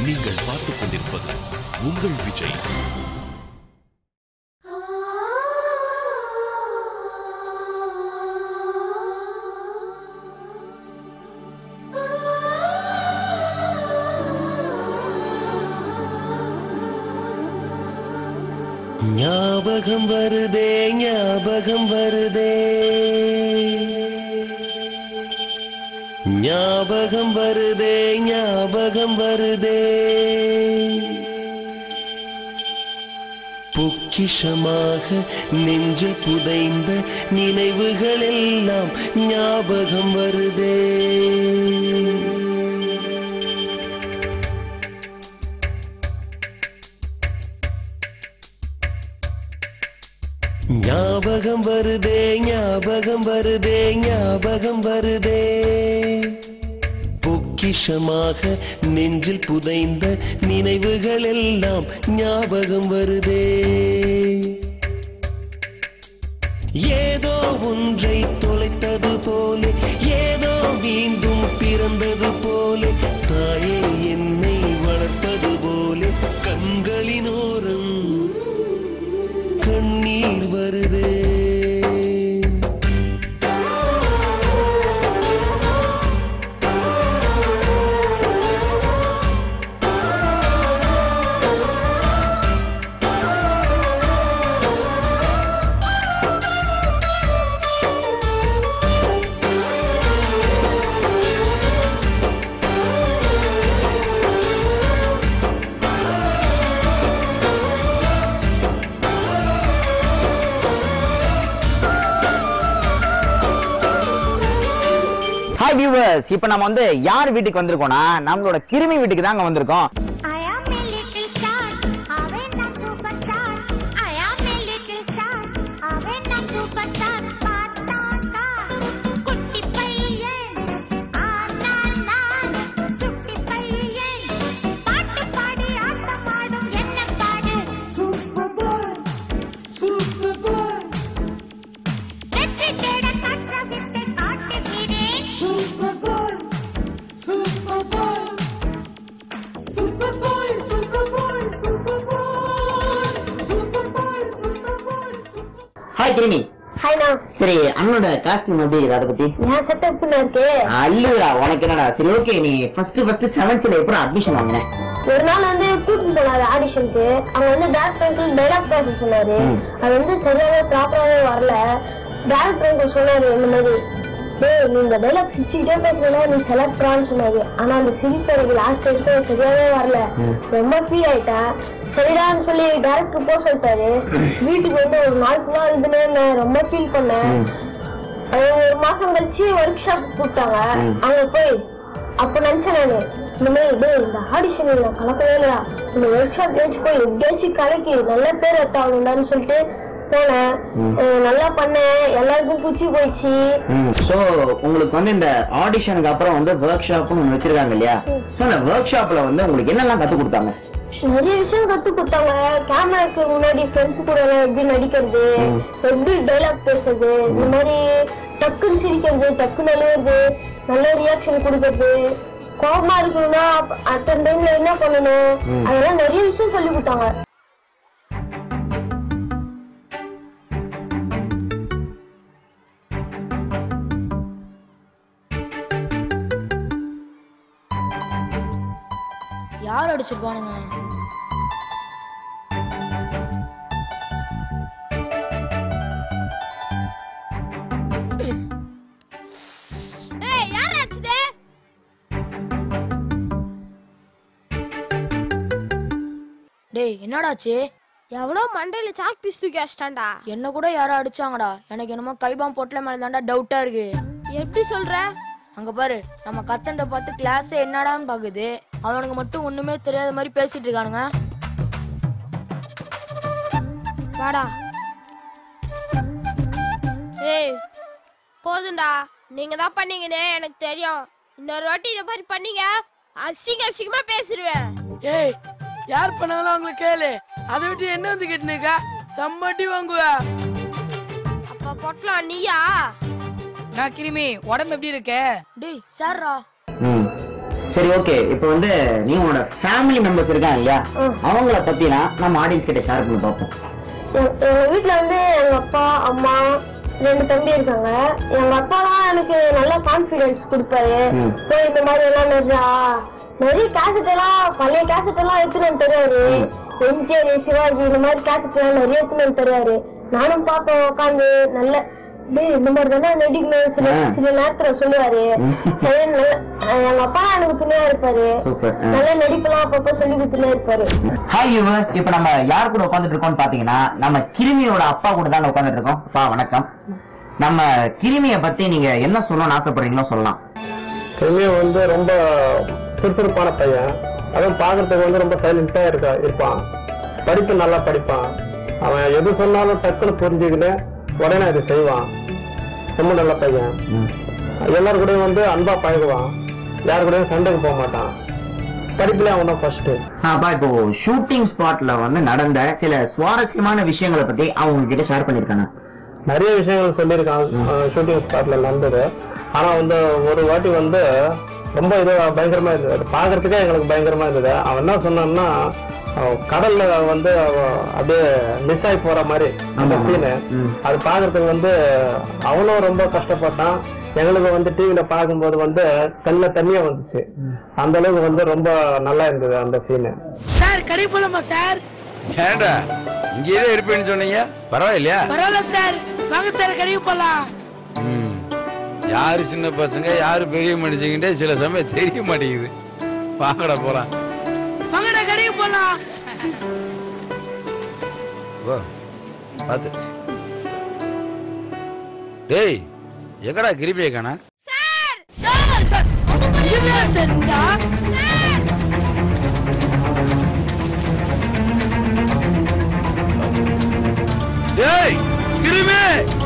நீங்கள் பார்த்துக் கொண்டிருப்பது உங்கள் விஜய் ஞாபகம் வருதே ஞாபகம் வருதே ஞாபகம் வருதே ஞாபகம் வருதே பொக்கிஷமாக நெஞ்சில் புதைந்த நினைவுகள் எல்லாம் ஞாபகம் வருதே ஞாபகம் வருதே ஞாபகம் வருதே ஞாபகம் வருதே பொக்கிஷமாக நெஞ்சில் புதைந்த நினைவுகள் எல்லாம் ஞாபகம் வருதே ஏதோ ஒன்றை தொலைத்தது போலே ஏதோ மீண்டும் பிறந்தது போலே தாயே என்னை வளர்ப்பது போலே கண்களினோரம் கண்ணீர் வருதே ஹாய் வியூவர்ஸ் இப்போ நம்ம வந்து யார் வீட்டுக்கு வந்திருக்கோம்னா நம்மளோட கிருமி வீட்டுக்கு தாங்க வந்திருக்கோம் I am a little star, அவன் நான் superstar. I am a little star, அவன் நான் superstar. பார்த்தாக்கா, குட்டி பையன், ஆனால் நான் சுட்டி பையன். பாட்டு பாடி ஆட்டமாடும் என்ன பாடு? வெற்றி தேட கற்ற வித்தை காட்டுகிறேன். ஹாய் கிருமி ஹாய்ண்ணா சரி அண்ணனோட காஸ்டியூம் எப்படி இருக்கு அதை பத்தி என் செட்டப்ல இருக்கு அல்லுடா உனக்கு என்னடா சரி ஓகே நீ ஃபர்ஸ்ட் ஃபர்ஸ்ட் செவன்த்ல எப்படி அட்மிஷன் வாங்கின ஒரு நாள் வந்து கூட்டிட்டு போனாரு ஆடிஷனுக்கு அவங்க வந்து டேரக்டர் டைலாக் பேச சொன்னாரு அது வந்து சரியாவே ப்ராப்பராவே வரல டேரக்டர் சொன்னாரு இந்த மாதிரி டேய் நீ இந்த டைலாக் சிரிச்சுக்கிட்டே பேசுறா நீ செலக்ட்ரான்னு சொன்னாரு ஆனா அந்த சிரிப்பு எனக்கு லாஸ்ட் வரைக்கும் சரியாவே வரல ரொம்ப ஃபீல் ஆயிட்டேன் சரிடான்னு சொல்லி டேரக்டர் போக சொல்லிட்டாரு வீட்டுக்கு வந்து ஒரு நாள் ஃபுல்லா இருந்துனே இருந்தேன் ரொம்ப ஃபீல் பண்ணேன் அது ஒரு மாசம் கழிச்சு ஒர்க் ஷாப் கூப்பிட்டாங்க அங்க போய் அப்ப நினைச்சேன் நானு இந்த மாதிரி டேய் இந்த ஆடிஷன் நான் கலக்கவே இல்லையா இந்த ஒர்க் ஷாப் ஏச்சு போய் எப்படியாச்சும் கலக்கி நல்ல பேர் எத்தாகணும்டான்னு சொல்லிட்டு போனேன் அஹ் நல்லா பண்ணேன் எல்லாருக்கும் பிடிச்சி போயிடுச்சு ஸோ உங்களுக்கு வந்து இந்த ஆடிஷனுக்கு அப்புறம் வந்து ஒர்க் ஷாப்னு ஒன்று வச்சிருக்காங்க இல்லையா ஸோ அந்த ஒர்க் ஷாப்ல வந்து உங்களுக்கு என்னெல்லாம் கற்றுக் கொடுத்தாங்க நிறைய விஷயம் கத்து கொடுத்தாங்க கேமராக்கு முன்னாடி ஃப்ரெண்ட்ஸ் கூட எல்லாம் எப்படி நடிக்கிறது எப்படி டைலாக் பேசுறது இந்த மாதிரி டக்குன்னு சிரிக்கிறது டக்குன்னு அழுவுறது நல்ல ரியாக்ஷன் கொடுக்கறது கோபமா இருக்கணும்னா அத்தனை டைம்ல என்ன பண்ணணும் அதெல்லாம் நிறைய விஷயம் சொல்லி கொடுத்தாங்க யார் அடிச்சிருப்பானுங்க ஏய் யார் ஆச்சுதே டேய் என்னடாச்சு எவனோ மண்டையில சாக் பீஸ் தூக்கி வச்சிட்டான்டா என்ன கூட யாரோ அடிச்சாங்கடா எனக்கு என்னமோ கைபாம் பொட்டல மேல தான்டா டவுட்டா இருக்கு எப்படி சொல்ற அங்க பாரு நம்ம கத்தந்த பார்த்து கிளாஸ் என்னடான்னு பாக்குது அவனுக்கு மட்டும் ஒண்ணுமே தெரியாத மாதிரி பேசிட்டு இருக்கானுங்க வாடா ஏய் போதும்டா நீங்க தான் பண்ணீங்கன்னு எனக்கு தெரியும் இன்னொரு வாட்டி இத மாதிரி பண்ணீங்க அசிங்க அசிங்கமா பேசிடுவேன் ஏய் யார் பண்ணாலும் அவங்களுக்கு கேளு அதை விட்டு என்ன வந்து கேட்டுனுக்கா சம்மட்டி வாங்குவ அப்ப பொட்டலாம் நீயா நான் கிருமி உடம்பு எப்படி இருக்க டேய் சார்ரா ம் சரி ஓகே இப்போ வந்து நீ உன்னோட ஃபேமிலி மெம்பர்ஸ் இருக்காங்க இல்லையா அவங்கள பத்தினா நம்ம ஆடியன்ஸ் கிட்ட ஷேர் பண்ணி பார்ப்போம் எ- எங்க வீட்ல வந்து எங்க அப்பா அம்மா ரெண்டு தம்பி இருக்காங்க எங்க அப்பாலாம் எனக்கு நல்ல கான்பிடன்ஸ் கொடுப்பாரு ம். போய் இந்த மாதிரி எல்லாம் நிறையா நிறைய கேசட் எல்லாம் பழைய கேசட் எல்லாம் எடுத்துட்டு வந்து தருவாரு எம்ஜிஆர் சிவாஜி இந்த மாதிரி கேசட் எல்லாம் நிறைய எடுத்துட்டு வந்து தருவாரு நானும் பார்ப்பேன் உட்காந்து நல்ல டேய் இந்த மாதிரி தானே நடிக்கணும் சில ஆ. சில நேரத்துல சொல்லுவாரு ம். சரி நல்ல அஹ் எங்க அப்பா எனக்கு துணையா இருப்பாரு Super. ஆ. நல்ல நடிப்பெல்லாம் அப்பப்போ சொல்லி கொடுத்துனே இருப்பாரு ஹாய் யூவர்ஸ் இப்போ நம்ம யார் கூட உட்காந்துட்டு இருக்கோம்னு பாத்தீங்கன்னா நம்ம கிருமியோட அப்பா கூட தான் உட்காந்துட்டு இருக்கோம் அப்பா வணக்கம் நம்ம கிருமிய பத்தி நீங்க என்ன சொல்லணும்னு ஆசைப்படுறீங்களோ சொல்லலாம் கிருமியும் வந்து ரொம்ப சுறுசுறுப்பான பையன் அதுவும் பார்க்கறதுக்கு வந்து ரொம்ப சைலண்டா இருக்கா இருப்பான் படிப்பு நல்லா படிப்பான் அவன் எது சொன்னாலும் டக்குன்னு புரிஞ்சுக்கிட்டு உடனே அதை செய்வான் ரொம்ப நல்ல பையன் எல்லாரு கூடயும் வந்து அன்பா பழகுவான் யாரு கூடயும் சண்டைக்கு போக மாட்டான் படிப்புல அவன் தான் ஃபர்ஸ்ட் அப்பா இப்போ ஷூட்டிங் ஸ்பாட்ல வந்து நடந்த சில சுவாரஸ்யமான விஷயங்களை பத்தி அவங்க கிட்ட ஷேர் பண்ணிருக்காங்க நிறைய விஷயங்கள் சொல்லியிருக்கான் ஷூட்டிங் ஸ்பாட்ல நடந்தது ஆனா வந்து ஒரு வாட்டி வந்து ரொம்ப இது பயங்கரமா இருந்தது அது பார்க்கறதுக்கே எங்களுக்கு பயங்கரமா இருந்தது அவன் என்ன சொன்னான்னா அவன் கடல்ல வந்து அவன் அப்படியே மிஸ் ஆகி போற மாதிரி அந்த ஆமா. சீனு ம். அது பார்க்கறதுக்கு வந்து அவனும் ரொம்ப கஷ்டப்பட்டான் எங்களுக்கு வந்து டிவில பார்க்கும்போது வந்து கண்ணில் தண்ணியா வந்துச்சு அந்த அளவுக்கு வந்து ரொம்ப நல்லா இருந்தது அந்த சீனு சார் கடை போலாமா சார் ஏண்டா இங்கேயே தான் இருப்பேன்னு சொன்னீங்க பரவாயில்லையா பரவாயில்ல சார் வாங்க சார் கடைக்கு போலாம் ம். யாரு சின்ன பசங்க யாரு பெரிய மனுஷங்கிட்டே சில சமயம் தெரிய மாட்டேங்குது வாங்கடா போலாம் வாங்கடா கடைக்கு போலாம் ஓ பார்த்து டேய் எங்கடா கிருபியை காணா சார் சார் இவரா சார் இந்தா டேய் கிருபி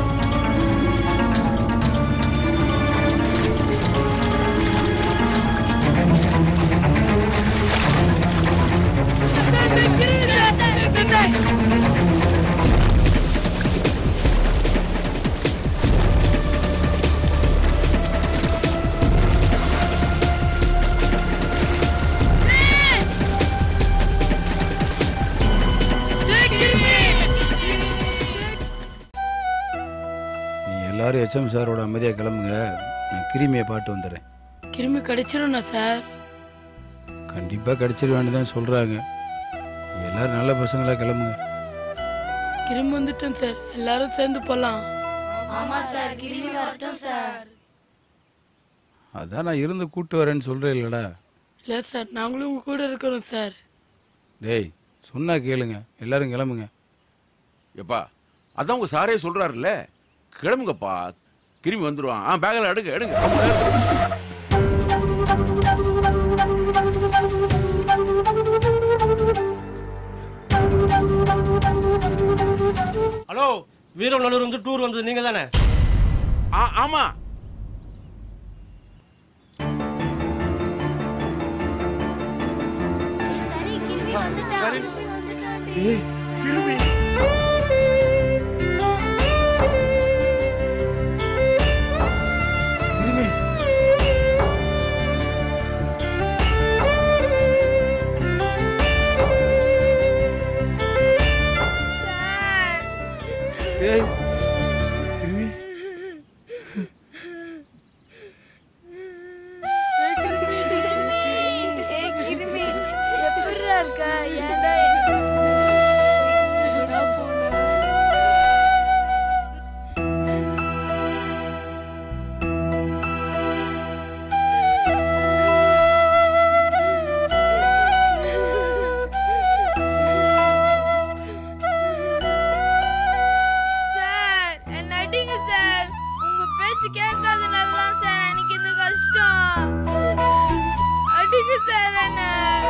நீ எல்லாரும் எச்எம் சாரோட அமைதியா கிளம்புங்க நான் கிருமியை பாட்டு வந்துடுறேன் கிருமி கடிச்சிரும்னா சார் கண்டிப்பா கிடைச்சிட வேண்டியதான் சொல்றாங்க எல்லாரும் நல்ல பசங்களா கிளம்புங்க கிருமி வந்துட்டோம் சார் எல்லாரும் சேர்ந்து போலாம் ஆமா சார் கிருமி வரட்டும் சார் அதான் நான் இருந்து கூட்டு வரேன்னு சொல்றேன் இல்லடா இல்ல சார் நாங்களும் உங்க கூட இருக்கிறோம் சார் டேய் சொன்னா கேளுங்க எல்லாரும் கிளம்புங்க எப்பா அதான் உங்க சாரே சொல்றாருல்ல கிளம்புங்கப்பா கிருமி வந்துருவான் ஆ பேக்கில் எடுங்க எடுங்க ஹலோ வீரநல்லூர் வந்து டூர் வந்தது நீங்க தானே ஆ ஆமா சரி கிருமி வந்துட்டான் கிருமி வந்துட்டான் டேய் கிருமி ஏய் கிருமி எப்படிடா இருக்க ஏன்டா சார் என்ன அடிங்க சார் உங்க பேச்சு கேட்காதனால தான் சார் எனக்கு இந்த கஷ்டம் அடிங்க சார் என்ன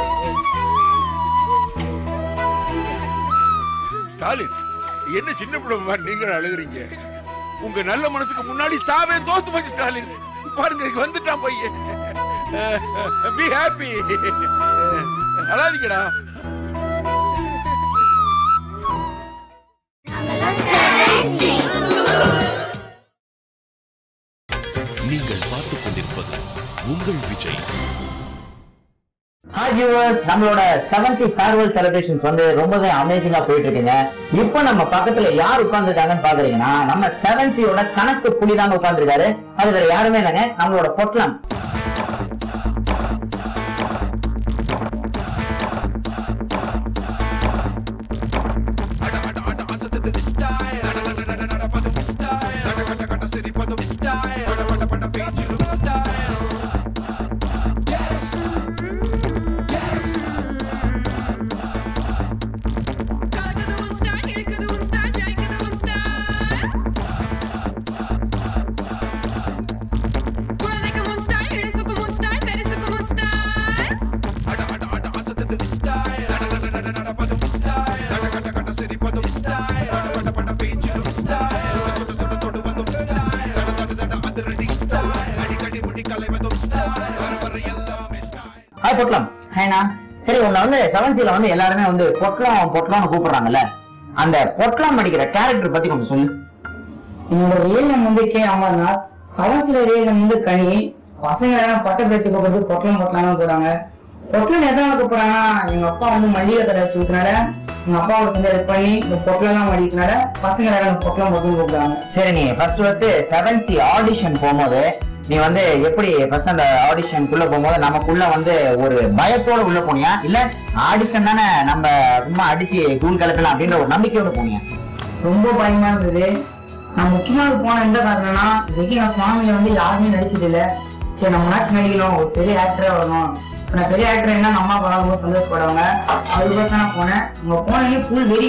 ஸ்டாலின் என்ன சின்ன பிள்ளை மாதிரி நீங்களும் அழுகுறீங்க உங்க நல்ல மனசுக்கு முன்னாடி சாவே தோத்து போச்சு ஸ்டாலின் பாருங்க இங்க வந்துட்டான் பையன் பி ஹாப்பி அழாதீங்கடா நீங்கள் பார்த்துக் கொண்டிருப்பது உங்கள் விஜய் ஹாய் வியூவர்ஸ் நம்மளோட செவன் சி ஃபேர்வெல் செலிப்ரேஷன்ஸ் வந்து ரொம்பவே அமேசிங்கா போயிட்டு இருக்குங்க இப்போ நம்ம பக்கத்துல யார் உட்கார்ந்துருக்காங்கன்னு பாக்குறீங்கன்னா நம்ம செவன் சியோட கணக்கு புலி தாங்க உட்கார்ந்துருக்காரு அது வேற யாருமே இல்லைங்க நம்மளோட பொட்லம் ஹாய் பொட்லம் ஹேனா சரி உன்னை வந்து செவன் சில வந்து எல்லாருமே வந்து பொட்லம் பொட்லம்னு கூப்பிடுறாங்கல்ல அந்த பொட்லம் அடிக்கிற கேரக்டர் பத்தி கொஞ்சம் சொல்லு என்னோட ரியல் நேம் வந்து கே அமர்நாத் சவன்ஸ்ல ரியல் நேம் வந்து கனி பசங்க எல்லாம் பட்ட பேச்சு கூப்பிடுறது பொட்டலம் பொட்டலாம் தான் போறாங்க பொட்டலம் எதனால கூப்பிடுறாங்கன்னா எங்க அப்பா வந்து மல்லிகை கடை வச்சிருக்கனால எங்க அப்பாவோட சேர்ந்து ஹெல்ப் பண்ணி இந்த பொட்டலாம் மடிக்கிறனால பசங்க எல்லாரும் பொட்டலம் பொட்டலம் கூப்பிடுறாங்க சரி நீ first first seven C audition போகும்போது நீ வந்து எப்படி ஃபர்ஸ்ட் அந்த ஆடிஷனுக்குள்ள போகும்போது நமக்குள்ள வந்து ஒரு பயத்தோட உள்ள போனியா இல்ல ஆடிஷன் தானே நம்ம சும்மா அடிச்சு தூள் கலக்கலாம் அப்படின்ற ஒரு நம்பிக்கையோட போனியா ரொம்ப பயமா இருந்தது நான் முக்கியமா அதுக்கு போன எந்த காரணம்னா இதுக்கு நான் ஃபேமிலியில வந்து யாருமே நடிச்சது இல்ல சரி நம்ம நாச்சு நடிக்கணும் ஒரு பெரிய ஆக்டரா வரணும் இப்ப நான் பெரிய ஆக்டர் என்ன நம்ம அப்பா ரொம்ப சந்தோஷப்படுவாங்க அதுக்கோசம் நான் போனேன் அங்க போனே ஃபுல் வெரி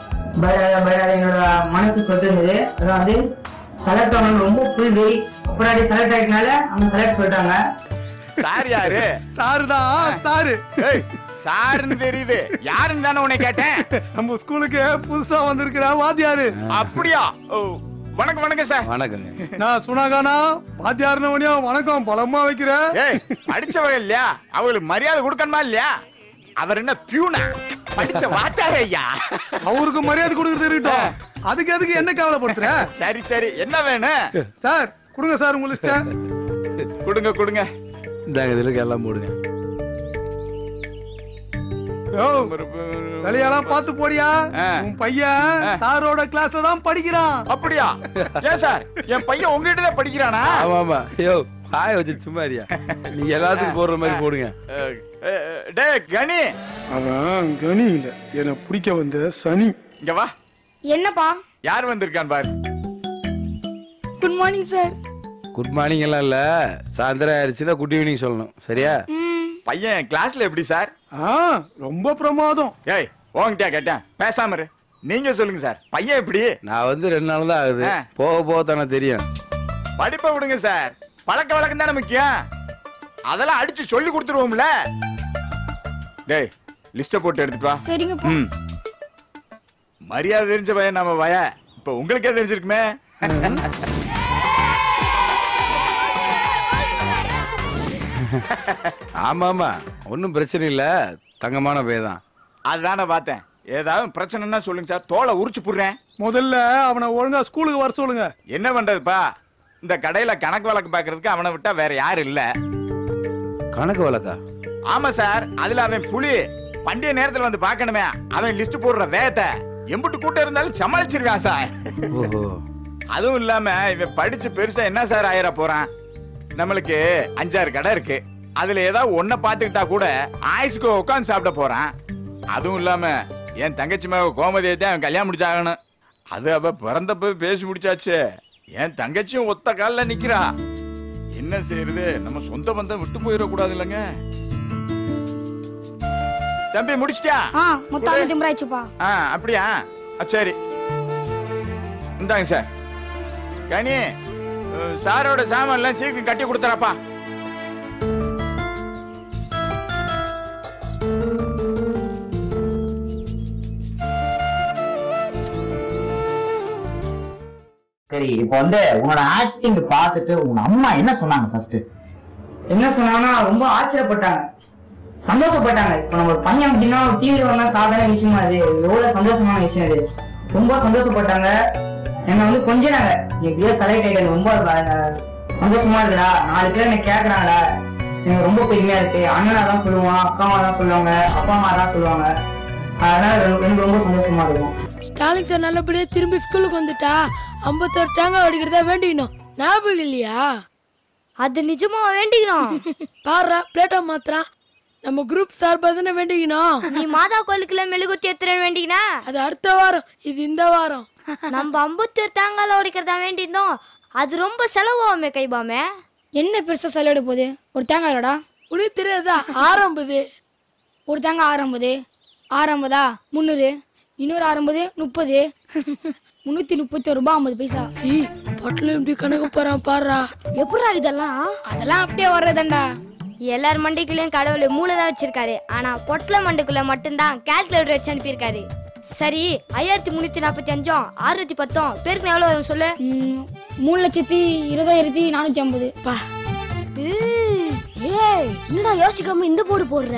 பயடாத பயடாத என்னோட மனசு சொல்லிட்டு இருந்தது அதான் வந்து செலக்ட் ஆகணும் ரொம்ப ஃபுல் வெரி அப்புறம் செலக்ட் ஆகிட்டனால அவங்க செலக்ட் சொல்லிட்டாங்க சார் யாரு சாரு தான் சாரு ஏய், சாருன்னு தெரியுது யாருன்னு தானே உன்னை கேட்டேன் நம்ம ஸ்கூலுக்கு புதுசா வந்திருக்கிற வாத்தியாரு அப்படியா ஓ, வணக்கம் வணக்கம் சார் வணக்கங்க நான் சுனாகானா வாத்தியாருனவனியா வணக்கம் பலமா வைக்கிற ஏய் படிச்சவங்க இல்லையா அவங்களுக்கு மரியாதை கொடுக்கணுமா இல்லையா அவர் என்ன பியூனா படிச்ச வாச்சாரு ஐயா அவருக்கு மரியாதை கொடுக்கறது இருக்கட்டும் அதுக்கு எதுக்கு என்ன கவலைப்படுத்துற சரி சரி என்ன வேணும் சார் கொடுங்க சார் உங்க லிஸ்ட கொடுங்க கொடுங்க இந்தாங்க இதுல எல்லாம் போடுங்க யோ வேலையெல்லாம் பார்த்து போடியா உன் பையன் சாரோட கிளாஸ்ல தான் படிக்கிறான் அப்படியா ஏன் சார் என் பையன் உங்ககிட்ட தான் படிக்கிறானா ஆமா ஆமா ஐயோ பாய வச்சு சும்மா இருயா நீங்க எல்லாத்துக்கும் போடுற மாதிரி போடுங்க அஹ், அஹ், டேய் கனி அவன் கனி இல்ல என்ன பிடிக்க வந்த சனி இங்க வா என்னப்பா யார் வந்திருக்கான் பாரு good morning sir good morning எல்லாம் இல்ல சாயந்தரம் ஆயிடுச்சுன்னா குட் ஈவினிங் சொல்லணும் சரியா பையன் கிளாஸ்ல எப்படி சார் ஆ ரொம்ப பிரமாதம் ஏய் உன்கிட்ட கேட்டேன் பேசாம இரு நீங்க சொல்லுங்க சார் பையன் எப்படி நான் வந்து ரெண்டு நாள் தான் ஆகுது ஆ. போக போக தானே தெரியும் படிப்பை விடுங்க சார் பழக்க வழக்கம் தானே முக்கியம் அதெல்லாம் அடிச்சு சொல்லி கொடுத்துருவோம்ல டேய் லிஸ்ட போட்டு எடுத்துட்டு வா சரிங்கப்பா ம் மரியாதை தெரிஞ்ச பையன் நம்ம பய இப்ப உங்களுக்கே தெரிஞ்சிருக்குமே ஆமா ஆமா ஒன்றும் பிரச்சனை இல்ல தங்கமான பையன் தான் அதுதானே பார்த்தேன் ஏதாவது பிரச்சனைன்னா சொல்லுங்க சார் தோலை உரிச்சு புடுறேன் முதல்ல அவனை ஒழுங்கா ஸ்கூலுக்கு வர சொல்லுங்க என்ன பண்றதுப்பா இந்த கடையில கணக்கு வழக்கு பார்க்கறதுக்கு அவனை விட்டா வேற யாரும் இல்ல கணக்கு வழக்கா ஆமா சார் அதுல அவன் புலி பண்டிகை நேரத்துல வந்து பார்க்கணுமே அவன் லிஸ்ட் போடுற வேகத்தை எம்புட்டு கூட்டம் இருந்தாலும் சமாளிச்சிருக்கான் சார் ஓஹோ அதுவும் இல்லாம இவன் படிச்சு பெருசா என்ன சார் ஆயிர போறான் நம்மளுக்கு அஞ்சாறு கடை இருக்கு அதுல ஏதாவது ஒன்ன பாத்துக்கிட்டா கூட ஆயுசுக்கு உட்காந்து சாப்பிட போறான் அதுவும் இல்லாம என் தங்கச்சி மக கோமதியை தான் அவன் கல்யாணம் முடிச்சாகணும் அது அவ பிறந்தப்ப பேசி முடிச்சாச்சு என் தங்கச்சியும் ஒத்த கால்ல நிக்கிறா என்ன செய்யறது நம்ம சொந்த பந்தம் விட்டு போயிடக்கூடாது இல்லைங்க தம்பி முடிச்சிட்டியா ஆ மொத்தம் திம்பராச்சுப்பா ஆ அப்படியா ஆ, சரி இந்தாங்க சார் கனி அஹ், சாரோட சாமான்லாம் சீக்கிரம் கட்டி கொடுத்துறப்பா சரி இப்போ வந்து உன்னோட ஆக்டிங் பார்த்துட்டு உங்க அம்மா என்ன சொன்னாங்க ஃபர்ஸ்ட் என்ன சொன்னாங்கன்னா ரொம்ப ஆச்சரியப்பட்டாங்க சந்தோஷப்பட்டாங்க இப்போ நம்ம ஒரு பையன் அப்படின்னா டிவியில் வந்தா சாதாரண விஷயமா அது எவ்வளவு சந்தோஷமான விஷயம் அது ரொம்ப சந்தோஷப்பட்டாங்க என்னை வந்து கொஞ்சினாங்க நீ இப்படியே செலக்ட் ஆகிட்டு ரொம்ப அஹ், சந்தோஷமா இருக்குடா நாலு பேர் என்ன கேட்கறாங்கடா எனக்கு ரொம்ப பெருமையா இருக்கு அண்ணனா தான் சொல்லுவான் அக்காமா தான் சொல்லுவாங்க அப்பா அம்மா தான் சொல்லுவாங்க அதனால எனக்கு எனக்கு ரொம்ப சந்தோஷமா இருக்கும் ஸ்டாலின் சார் நல்லபடியா திரும்பி ஸ்கூலுக்கு வந்துட்டா ஐம்பத்தோரு தேங்காய் உடைக்கிறதா வேண்டிக்கணும் ஞாபகம் இல்லையா அது நிஜமா வேண்டிக்கணும் பாரு பிளேட்டா மாத்திரம் நம்ம குரூப் சார்பா தானே வேண்டிக்கணும் நீ மாதா கோயிலுக்குள்ள மெழுகுத்தி எத்துறேன்னு வேண்டிக்கினா அது அடுத்த வாரம் இது இந்த வாரம் நம்ம ஐம்பத்தோரு தேங்காய் உடைக்கிறதா வேண்டியிருந்தோம் அது ரொம்ப செலவாகுமே கைபாமே என்ன பெருசா செலவிட போகுது ஒரு தேங்காயோடா உனக்கு தெரியாதா ஆரம்பது ஒரு தேங்காய் ஆறம்பது ஆறம்பதா முந்நூறு இன்னொரு ஆறம்பது முப்பது முந்நூத்தி முப்பத்தி ஒரு ரூபாய் ஐம்பது பைசா ஈ பொட்டலம் இப்படி கணக்கு போறான் பாருடா எப்படா இதெல்லாம் அதெல்லாம் அப்படியே வர்றதுதான்டா எல்லார் மண்டைக்குள்ளயும் கடவுள் மூளை தான் வச்சிருக்காரு ஆனா பொட்டல மண்டைக்குள்ள மட்டும்தான் கால்குலேட்டர் வச்சு அனுப்பியிருக்காரு சரி ஐயாயிரத்தி முன்னூத்தி நாற்பத்தி அஞ்சும் ஆறுநூத்தி பத்தும் பேருக்கு எவ்வளவு வரும் சொல்லு ம், மூணு லட்சத்தி இருபதாயிரத்தி நானூத்தி ஐம்பது பா ஏய் என்னடா யோசிக்காம இந்த போடு போடுற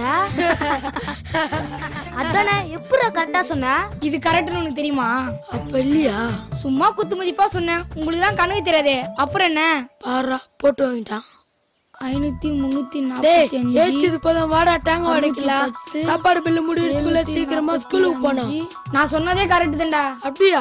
அதானே எப்படா கரெக்டா சொன்ன இது கரெக்ட்னு உனக்கு தெரியுமா அப்ப இல்லையா சும்மா குத்து மதிப்பா சொன்னேன் உங்களுக்கு தான் கணக்கு தெரியாதே அப்புறம் என்ன பாருடா போட்டு வாங்கிட்டான் ஐநூத்தி முன்னூத்தி டேய் நாற்பத்தி அஞ்சு ஏச்சது போதும் வாடா தேங்காய் உடைக்கலாம் பத்து, சாப்பாடு பில்லு முடிவுக்குள்ள சீக்கிரமா ஸ்கூலுக்கு போனோம் நான் சொன்னதே கரெக்ட் தான்டா அப்படியா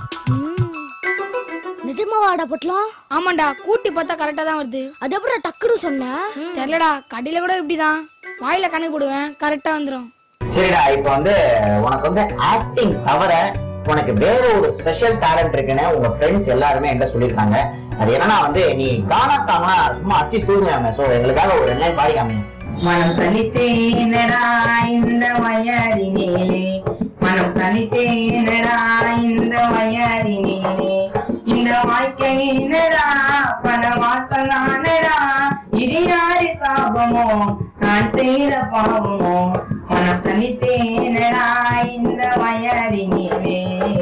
நிஜமாவாடா பொட்டலாம் ஆமாண்டா கூட்டி பார்த்தா கரெக்டா தான் வருது அது எப்படி டக்குன்னு சொன்ன தெரியலடா கடையில கூட இப்படிதான் வாயில கணக்கு போடுவேன் கரெக்டா வந்துரும் சரிடா இப்போ வந்து உனக்கு வந்து ஆக்டிங் தவிர உனக்கு வேற ஒரு ஸ்பெஷல் டேலண்ட் இருக்குன்னு உங்க ஃப்ரெண்ட்ஸ் எல்லாருமே என்கிட்ட சொல்லியிருக்காங்க அது என்னன்னா வந்து நீ கானா சாங்னா சும்மா அச்சு தூங்குறாங்க சோ எங்களுக்காக ஒரு ரெண்டு லைன் பாடிக்காம மனம் சலித்தேனடா இந்த வயதினிலே மனம் சலித்தேனடா இந்த வயதினிலே இந்த வாழ்க்கையினடா பல வாசலானடா இது யாரு சாபமோ நான் செய்த பாவமோ மனம் சலித்தேனடா இந்த வயதினிலே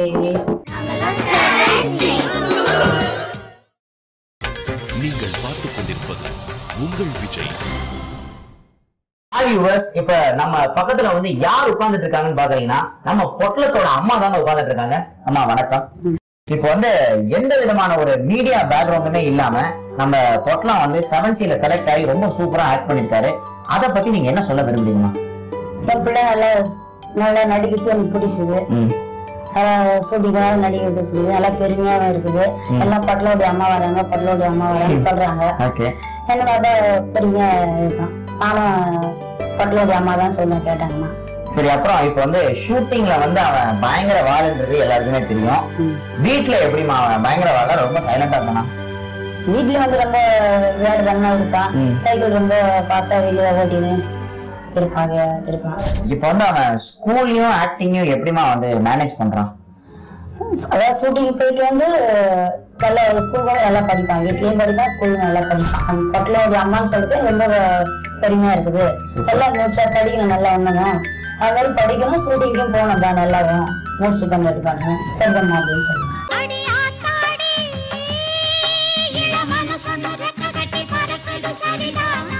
நீங்கள் பார்த்துக் கொண்டிருப்பது உங்கள் விஜய் ஹாய் வியூவர்ஸ் இப்ப நம்ம பக்கத்துல வந்து யார் உட்கார்ந்துட்டு இருக்காங்கன்னு பாத்தீங்கன்னா நம்ம பொட்டலத்தோட அம்மா தாங்க உட்கார்ந்துட்டு இருக்காங்க அம்மா வணக்கம் இப்போ வந்து எந்த விதமான ஒரு மீடியா பேக்ரவுண்டுமே இல்லாம நம்ம பொட்டலம் வந்து செவன் சில செலக்ட் ஆகி ரொம்ப சூப்பரா ஆக்ட் பண்ணிருக்காரு அதை பத்தி நீங்க என்ன சொல்ல விரும்புறீங்கம்மா என் பிள்ளை நல்லா நல்லா நடிக்கிறது எனக்கு பிடிச்சது ம். சூட்டிக்காக நடிக்கிறது பிடிக்குது நல்லா பெருமையாக இருக்குது ம். எல்லாம் பட்டலோடைய அம்மா வராங்க பட்டலோடைய அம்மா வராங்க சொல்றாங்க ஓகே எனக்கு அதை பெருமையா இருக்கும் நானும் பட்டலோடைய அம்மா தான் சொல்ல கேட்டாங்கம்மா சரி அப்புறம் இப்போ வந்து ஷூட்டிங்ல வந்து அவன் பயங்கர வாழன்றது எல்லாருக்குமே தெரியும் வீட்ல எப்படிமா அவன் பயங்கர வாழ ரொம்ப சைலண்டா இருந்தானா வீட்லயும் வந்து ரொம்ப விளையாடு ரன்னா இருப்பான் ம். சைக்கிள் ரொம்ப பாசா வெளியே ஓட்டின்னு இருப்பாங்க இருப்பான் இப்போ வந்து அவன் ஸ்கூல்லையும் ஆக்டிங்கையும் எப்படிமா வந்து மேனேஜ் பண்றான் அதாவது ஷூட்டிங் போயிட்டு வந்து நல்லா ஸ்கூல் கூட நல்லா படிப்பான் வீட்லயும் படிப்பான் ஸ்கூல்ல நல்லா படிப்பான் அந்த பட்டில அம்மான்னு சொல்லிட்டு ரொம்ப பெருமையா இருக்குது எல்லாம் மூச்சா படிக்கணும் நல்லா ஒண்ணுங்க அது மாதிரி படிக்கணும் ஷூட்டிங்க்கும் போகணும் தான் நல்லாவும் மூச்சு பண்ணி எடுப்பாங்க சரிதம்மா அப்படின்னு சொல்லி அடி ஆத்தாடி இள மனசொன்னு ரெக்க கட்டி பறக்குது சரிதானா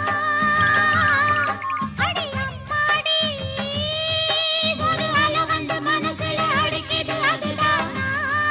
அடி அம்மாடி ஒரு அலை வந்து மனசுல அடிக்குது அதுதானா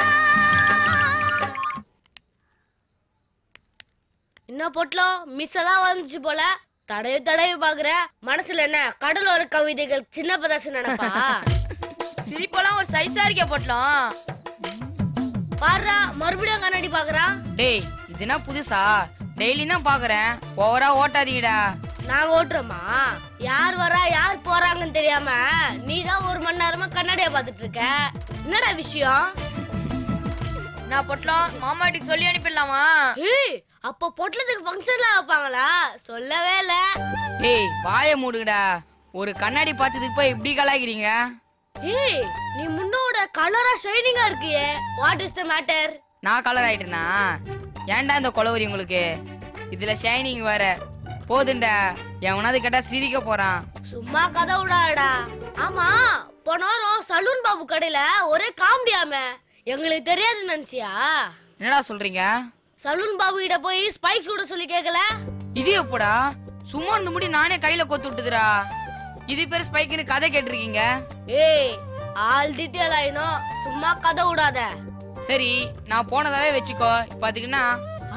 என்ன பொட்டலம் மிஸ் எல்லாம் வந்துச்சு போல தடவி தடவி பாக்குற மனசுல என்ன கடலோர கவிதைகள் சின்ன பதாசு நினைப்பா சிரிப்பெல்லாம் ஒரு சைஸா இருக்கே பொட்டலம் பாருடா மறுபடியும் கண்ணாடி பாக்குறான் டேய் இது என்ன புதுசா டெய்லி தான் பாக்குறேன் ஓவரா ஓட்டாதீங்கடா நாங்க ஓட்டுறோமா யார் வரா யார் போறாங்கன்னு தெரியாம நீ தான் ஒரு மணி நேரமா கண்ணாடிய பாத்துட்டு இருக்க என்னடா விஷயம் நான் பொட்டலம் மாமாட்டிக்கு சொல்லி அனுப்பிடலாமா ஏய் அப்ப பொட்டலத்துக்கு ஃபங்க்ஷன்லாம் வைப்பாங்களா சொல்லவே இல்ல டேய் வாயை மூடுங்கடா ஒரு கண்ணாடி பார்த்ததுக்கு போய் இப்படி கலாய்க்கிறீங்க ஏய் நீ முன்னோட கலரா ஷைனிங்கா இருக்கியே வாட் இஸ் த மேட்டர் நான் கலர் ஆயிட்டேனா ஏன்டா இந்த கொலவரி உங்களுக்கு இதுல ஷைனிங் வேற போதுண்டா எவனாவது கேட்டா சிரிக்க போறான் சும்மா கதை விடாடா ஆமா போன வாரம் சலூன் பாபு கடையில ஒரே காமெடியாம எங்களுக்கு தெரியாதுன்னு நினைச்சியா என்னடா சொல்றீங்க சலூன் பாபு கிட்ட போய் ஸ்பைக்ஸ் கூட சொல்லி கேட்கல இது எப்படா சும்மா இந்த முடி நானே கையில கொத்து விட்டுதுடா இது பேர் ஸ்பைக்குன்னு கதை கேட்டிருக்கீங்க ஏய் ஆல் டீட்டெயில் ஆயினும் சும்மா கதை விடாத சரி நான் போனதாவே வச்சுக்கோ இப்ப அதுக்குன்னா அது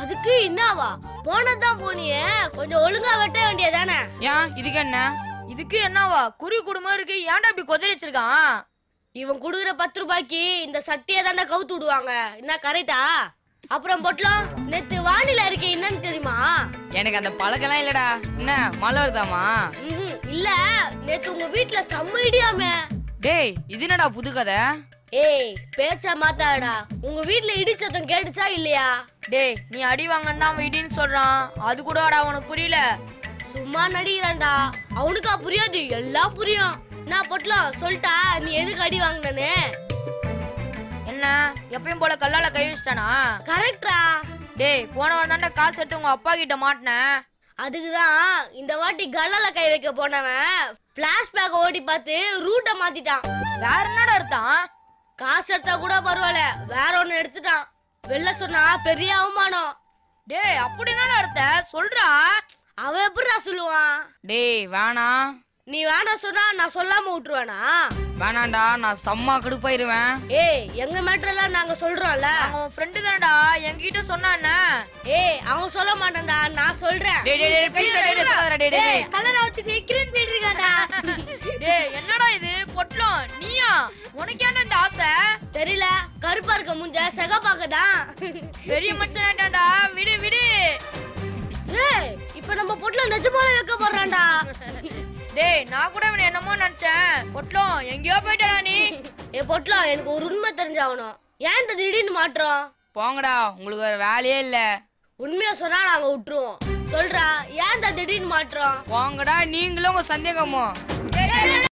அதுக்கு என்னவா போனதுதான் போனியே கொஞ்சம் ஒழுங்கா வெட்ட வேண்டியதானே ஏன் இதுக்கு என்ன இதுக்கு என்னவா குருவி குடும்பம் இருக்கு ஏன்டா இப்படி கொதறி வச்சிருக்கான் இவன் குடுக்குற பத்து ரூபாய்க்கு இந்த சட்டியை தானே கவுத்து விடுவாங்க என்ன கரெக்டா அப்புறம் பொட்டலம் நேத்து வானிலை இருக்கே என்னன்னு தெரியுமா எனக்கு அந்த பழக்கெல்லாம் இல்லடா என்ன மழை வருதாமா ம்ஹும். இல்ல நேத்து உங்க வீட்ல செம்ம இடியாமே டேய் இது என்னடா புது கதை ஏய் பேச்ச மாத்தாடா உங்க வீட்ல இடி சத்தம் கேட்டுச்சா இல்லையா டேய் நீ அடி வாங்கன்னா அவன் இடின்னு சொல்றான் அது கூட வாடா உனக்கு புரியல சும்மா நடிக்கிறான்டா அவனுக்கா புரியாது எல்லாம் புரியும் நான் பொட்டலம் சொல்லிட்டா நீ எதுக்கு அடி வாங்கினே என்ன எப்பயும் போல கல்லால கை வச்சிட்டானா கரெக்டா டேய் போன வாரம் தாண்டா காசு எடுத்து உங்க அப்பா கிட்ட மாட்டினேன் அதுக்குதான் இந்த வாட்டி கல்லால கை வைக்க போனவன் பிளாஷ்பேக் ஓடி பார்த்து ரூட்டை மாத்திட்டான் வேற என்னடா எடுத்தான் காசு எடுத்தா கூட பரவாயில்ல வேற ஒண்ணு எடுத்துட்டான் வெளில சொன்னா பெரிய அவமானம் டேய் அப்படி என்னடா எடுத்த சொல்றா அவன் எப்படிடா சொல்லுவான் டேய் வேணாம் நீ வேணாம் சொன்னா நான் சொல்லாம விட்டுருவேனா வேணாண்டா நான் செம்ம கடுப்பாயிருவேன் ஏய் எங்க மேட்டர் எல்லாம் நாங்க சொல்றோம்ல அவன் ஃப்ரெண்டு தானடா என்கிட்ட சொன்னானே ஏய் அவன் சொல்ல மாட்டான்டா நான் சொல்றேன் டேய் டேய் டேய் கை டேய் டேய் சொல்லாதடா டேய் டேய் கலரை வச்சு நிக்கிறேன்னு தேடிருக்காடா டேய் என்னடா இது பொட்டலம் நீயா உனக்கு ஏன்டா இந்த ஆசை தெரியல கருப்பா இருக்க முஞ்ச செகப்பாக்கதான் பெரிய மனுஷன் ஆயிட்டான்டா விடு விடு ஏய் இப்ப நம்ம பொட்டுல நிஜமால வைக்க போறான்டா டேய் நான் கூட இவனை என்னமோ நினைச்சேன் பொட்டலம் எங்கேயோ போயிட்டடா நீ ஏ பொட்டலம் எனக்கு ஒரு உண்மை தெரிஞ்சாகணும் ஏன் இந்த திடீர்னு மாற்றம் போங்கடா உங்களுக்கு வேற வேலையே இல்ல உண்மையா சொன்னா நாங்க விட்டுருவோம் சொல்றா ஏன் இந்த திடீர்னு மாற்றம் போங்கடா நீங்களும் உங்க சந்தேகமோ ஏய், ஏய், ஏய்,